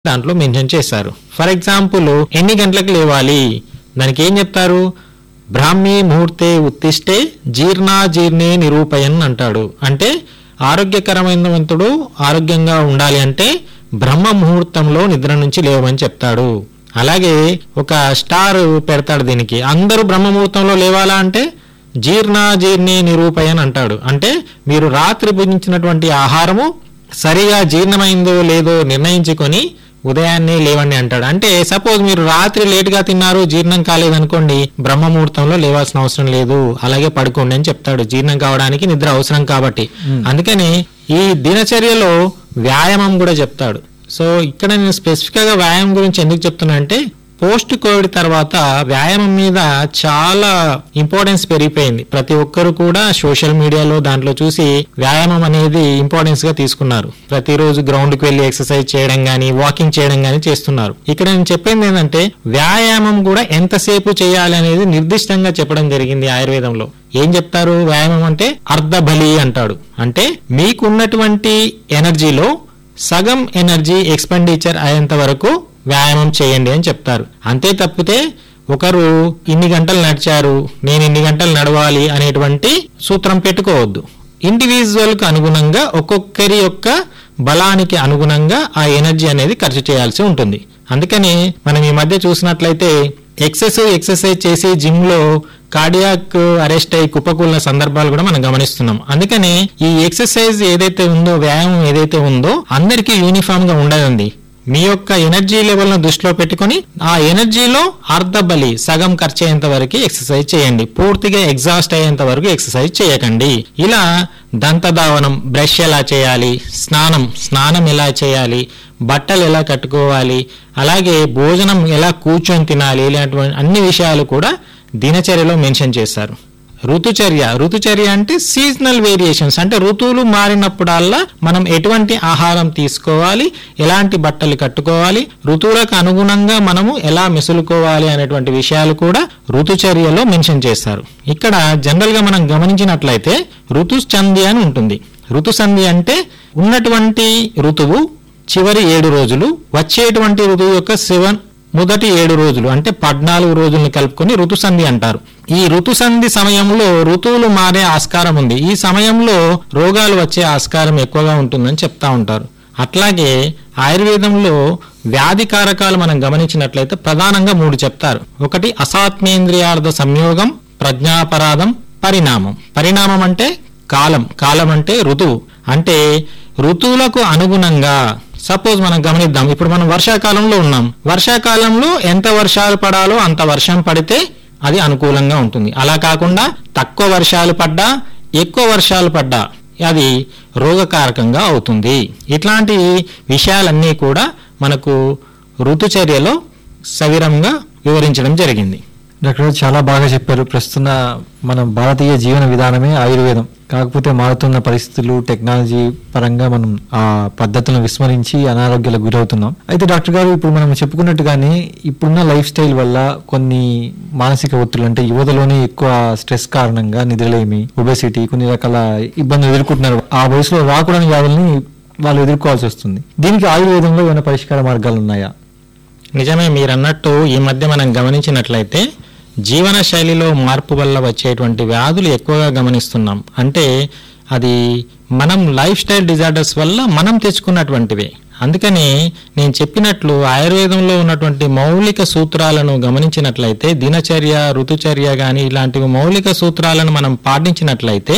దాంట్లో మెన్షన్ చేశారు for example ఎన్ని గంటలకు లేవాలి దానికి ఏం చెప్తారు బ్రాహ్మీ ముహూర్తే ఉత్తిష్టే జీర్ణాజీర్ణే నిరూపయన్ అంటాడు అంటే ఆరోగ్యకరమైనవంతుడు ఆరోగ్యంగా ఉండాలి అంటే బ్రహ్మ ముహూర్తంలో నిద్ర నుంచి లేవమని చెప్తాడు అలాగే ఒక స్టార్ పెడతాడు దీనికి అందరూ బ్రహ్మ ముహూర్తంలో లేవాలా అంటే జీర్ణాజీర్ణే నిరూపయన్ అంటాడు అంటే మీరు రాత్రి భుజించినటువంటి ఆహారము సరిగా జీర్ణమైందో లేదో నిర్ణయించుకొని ఉదయాన్నే లేవండి అంటాడు అంటే సపోజ్ మీరు రాత్రి లేటుగా తిన్నారు జీర్ణం కాలేదనుకోండి బ్రహ్మ ముహూర్తంలో లేవాల్సిన అవసరం లేదు అలాగే పడుకోండి అని చెప్తాడు జీర్ణం కావడానికి నిద్ర అవసరం కాబట్టి అందుకని ఈ దినచర్యలో వ్యాయామం కూడా చెప్తాడు సో ఇక్కడ నేను స్పెసిఫిక్ గా వ్యాయామం గురించి ఎందుకు చెప్తున్నా అంటే పోస్ట్ కోవిడ్ తర్వాత వ్యాయామం మీద చాలా ఇంపార్టెన్స్ పెరిగిపోయింది ప్రతి ఒక్కరు కూడా సోషల్ మీడియాలో దాంట్లో చూసి వ్యాయామం అనేది ఇంపార్టెన్స్ గా తీసుకున్నారు ప్రతిరోజు గ్రౌండ్ కి వెళ్ళి ఎక్సర్సైజ్ చేయడం గానీ వాకింగ్ చేయడం గానీ చేస్తున్నారు ఇక్కడ నేను చెప్పింది ఏంటంటే వ్యాయామం కూడా ఎంతసేపు చేయాలి అనేది నిర్దిష్టంగా చెప్పడం జరిగింది ఆయుర్వేదంలో ఏం చెప్తారు వ్యాయామం అంటే అర్ధ బలి అంటాడు అంటే మీకున్నటువంటి ఎనర్జీలో సగం ఎనర్జీ ఎక్స్పెండిచర్ అయ్యేంత వరకు వ్యాయామం చేయండి అని చెప్తారు అంతే తప్పితే ఒకరు ఇన్ని గంటలు నడిచారు నేను ఇన్ని గంటలు నడవాలి అనేటువంటి సూత్రం పెట్టుకోవద్దు ఇండివిజువల్ కు అనుగుణంగా ఒక్కొక్కరి యొక్క బలానికి అనుగుణంగా ఆ ఎనర్జీ అనేది ఖర్చు చేయాల్సి ఉంటుంది అందుకని మనం ఈ మధ్య చూసినట్లయితే ఎక్సెసివ్ ఎక్సర్సైజ్ చేసి జిమ్ లో కార్డియాక్ అరెస్ట్ అయ్యి కుప్పకూలిన సందర్భాలు కూడా మనం గమనిస్తున్నాం అందుకని ఈ ఎక్సర్సైజ్ ఏదైతే ఉందో వ్యాయామం ఏదైతే ఉందో అందరికీ యూనిఫామ్ గా ఉండదండి మీ యొక్క ఎనర్జీ లెవెల్ ను దృష్టిలో పెట్టుకొని ఆ ఎనర్జీలో అర్ధ బలి సగం ఖర్చు అయ్యేంత వరకు ఎక్సర్సైజ్ చేయండి పూర్తిగా ఎగ్జాస్ట్ అయ్యేంత వరకు ఎక్సర్సైజ్ చేయకండి ఇలా దంతధావనం బ్రష్ ఎలా చేయాలి స్నానం స్నానం ఎలా చేయాలి బట్టలు ఎలా కట్టుకోవాలి అలాగే భోజనం ఎలా కూర్చొని తినాలి ఇలాంటి అన్ని విషయాలు కూడా దినచర్యలో మెన్షన్ చేశారు ఋతుచర్య ఋతుచర్య అంటే సీజనల్ వేరియేషన్స్ అంటే ఋతువులు మారినప్పుడల్లా మనం ఎటువంటి ఆహారం తీసుకోవాలి ఎలాంటి బట్టలు కట్టుకోవాలి ఋతువులకు అనుగుణంగా మనము ఎలా మెసులుకోవాలి అనేటువంటి విషయాలు కూడా ఋతుచర్యలో మెన్షన్ చేస్తారు ఇక్కడ జనరల్ గా మనం గమనించినట్లయితే ఋతుచంది అని ఉంటుంది ఋతుసంధి అంటే ఉన్నటువంటి ఋతువు చివరి ఏడు రోజులు వచ్చేటువంటి ఋతువు యొక్క సెవెన్ మొదటి ఏడు రోజులు అంటే పద్నాలుగు రోజుల్ని కలుపుకొని ఋతుసంధి అంటారు ఈ ఋతుసంధి సమయంలో ఋతువులు మారే ఆస్కారం ఉంది ఈ సమయంలో రోగాలు వచ్చే ఆస్కారం ఎక్కువగా ఉంటుందని చెప్తా ఉంటారు అట్లాగే ఆయుర్వేదంలో వ్యాధి కారకాలు మనం గమనించినట్లయితే ప్రధానంగా మూడు చెప్తారు ఒకటి అసాత్మేంద్రియార్థ సంయోగం ప్రజ్ఞాపరాధం పరిణామం పరిణామం అంటే కాలం కాలం అంటే ఋతువు అంటే ఋతువులకు అనుగుణంగా సపోజ్ మనం గమనిద్దాం ఇప్పుడు మనం వర్షాకాలంలో ఉన్నాం వర్షాకాలంలో ఎంత వర్షాలు పడాలో అంత వర్షం పడితే అది అనుకూలంగా ఉంటుంది అలా కాకుండా తక్కువ వర్షాలు పడ్డా ఎక్కువ వర్షాలు పడ్డా అది రోగకారకంగా అవుతుంది ఇట్లాంటి విషయాలన్నీ కూడా మనకు ఋతుచర్యలో సవిరంగా వివరించడం జరిగింది డాక్టర్ గారు చాలా బాగా చెప్పారు ప్రస్తుత మన భారతీయ జీవన విధానమే ఆయుర్వేదం కాకపోతే మారుతున్న పరిస్థితులు టెక్నాలజీ పరంగా మనం ఆ పద్ధతులను విస్మరించి అనారోగ్యాలకు గురవుతున్నాం అయితే డాక్టర్ గారు ఇప్పుడు మనం చెప్పుకున్నట్టుగానే ఇప్పుడున్న లైఫ్ స్టైల్ వల్ల కొన్ని మానసిక ఒత్తిళ్ళు అంటే యువతలోనే ఎక్కువ స్ట్రెస్ కారణంగా నిద్రలేమి ఒబెసిటీ కొన్ని రకాల ఇబ్బందులు ఎదుర్కొంటున్నారు ఆ వయసులో రాకూడని వ్యాధుల్ని వాళ్ళు ఎదుర్కోవాల్సి వస్తుంది దీనికి ఆయుర్వేదంలో ఏమైనా పరిష్కార మార్గాలు ఉన్నాయా నిజమే మీరు అన్నట్టు ఈ మధ్య మనం గమనించినట్లయితే జీవన శైలిలో మార్పు వల్ల వచ్చేటువంటి వ్యాధులు ఎక్కువగా గమనిస్తున్నాం అంటే అది మనం లైఫ్ స్టైల్ డిజార్డర్స్ వల్ల మనం తెచ్చుకున్నటువంటివే అందుకని నేను చెప్పినట్లు ఆయుర్వేదంలో ఉన్నటువంటి మౌలిక సూత్రాలను గమనించినట్లయితే దినచర్య ఋతుచర్య కానీ ఇలాంటివి మౌలిక సూత్రాలను మనం పాటించినట్లయితే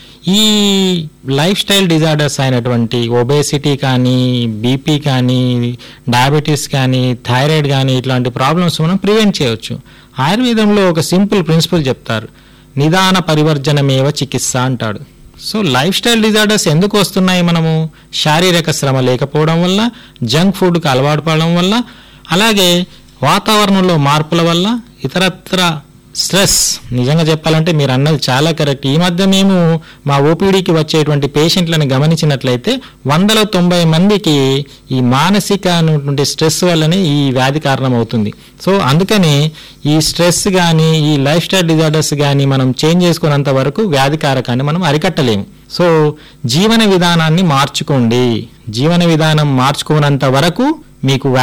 ఈ లైఫ్ స్టైల్ డిజార్డర్స్ అయినటువంటి ఒబేసిటీ కానీ బీపీ కానీ డయాబెటీస్ కానీ థైరాయిడ్ కానీ ఇట్లాంటి ప్రాబ్లమ్స్ మనం ప్రివెంట్ చేయవచ్చు ఆయుర్వేదంలో ఒక సింపుల్ ప్రిన్సిపల్ చెప్తారు నిదాన పరివర్జనమేవ చికిత్స అంటాడు సో లైఫ్ స్టైల్ డిజార్డర్స్ ఎందుకు వస్తున్నాయి మనము శారీరక శ్రమ లేకపోవడం వల్ల జంక్ ఫుడ్కి అలవాటు పడడం వల్ల అలాగే వాతావరణంలో మార్పుల వల్ల ఇతరత్ర స్ట్రెస్ నిజంగా చెప్పాలంటే మీరు అన్నది చాలా కరెక్ట్ ఈ మధ్య మేము మా ఓపీడీకి వచ్చేటువంటి పేషెంట్లను గమనించినట్లయితే వందల తొంభై మందికి ఈ మానసిక అనేటువంటి స్ట్రెస్ వల్లనే ఈ వ్యాధి కారణం అవుతుంది సో అందుకని ఈ స్ట్రెస్ కానీ ఈ లైఫ్ స్టైల్ డిజార్డర్స్ కానీ మనం చేంజ్ చేసుకున్నంత వరకు వ్యాధి కారకాన్ని మనం అరికట్టలేము సో జీవన విధానాన్ని మార్చుకోండి జీవన విధానం మార్చుకోనంత వరకు మీకు